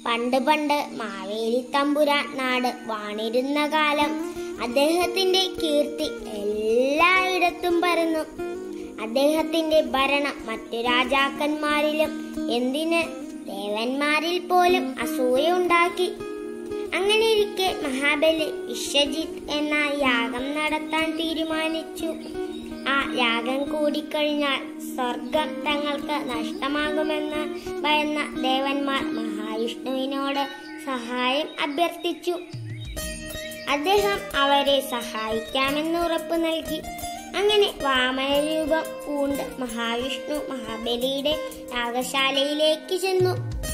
പണ്ട് പണ്ട് മാവേലി തമ്പുരാൻ നാട് വാണിരുന്ന കാലം അദ്ദേഹത്തിന്റെ കീർത്തി എല്ലായിടത്തും പരന്നു അദ്ദേഹത്തിന്റെ ഭരണം മറ്റു രാജാക്കന്മാരിലും എന്തിന് ദേവന്മാരിൽ പോലും അസൂയുണ്ടാക്കി അങ്ങനെയിരിക്കെ മഹാബലി വിശ്വജിത്ത് എന്ന യാഗം നടത്താൻ തീരുമാനിച്ചു ആ യാഗം കൂടിക്കഴിഞ്ഞാൽ സ്വർഗം തങ്ങൾക്ക് നഷ്ടമാകുമെന്ന് ഭയന്ന ദേവന്മാർ മഹാവിഷ്ണുവിനോട് സഹായം അഭ്യർത്ഥിച്ചു അദ്ദേഹം അവരെ സഹായിക്കാമെന്ന് ഉറപ്പു നൽകി അങ്ങനെ വാമനരൂപം പൂണ്ട് മഹാവിഷ്ണു മഹാബലിയുടെ യാഗശാലയിലേക്ക് ചെന്നു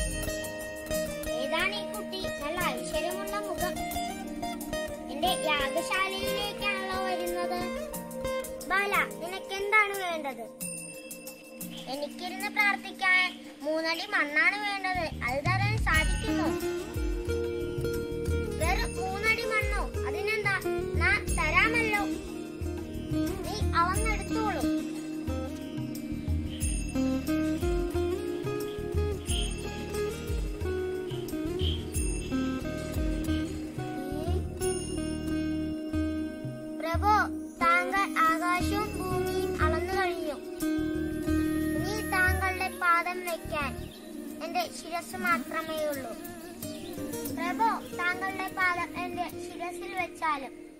ഏതാണ് ഈ കുട്ടി നല്ല ഐശ്വര്യമുള്ള മുഖം എന്റെ യാഗശാലയിലേക്കാണല്ലോ വരുന്നത് ബാല നിനക്ക് എന്താണ് വേണ്ടത് എനിക്കിരുന്ന് പ്രാർത്ഥിക്കാൻ മൂന്നടി മണ്ണാണ് വേണ്ടത് അത് തരാൻ സാധിക്കുമോ വെറും മൂന്നടി മണ്ണോ അതിനെന്താ ഞാൻ തരാമല്ലോ നീ അളന്നെടുത്തോളൂ പ്രഭു താങ്കൾ ആകാശവും ഭൂമിയും അളന്നു കഴിഞ്ഞു ഇനി താങ്കളുടെ പാദം വെക്കാൻ എന്റെ ശിരസ് മാത്രമേ ഉള്ളൂ പ്രഭു താങ്കളുടെ പാദം എന്റെ ശിരസിൽ വെച്ചാലും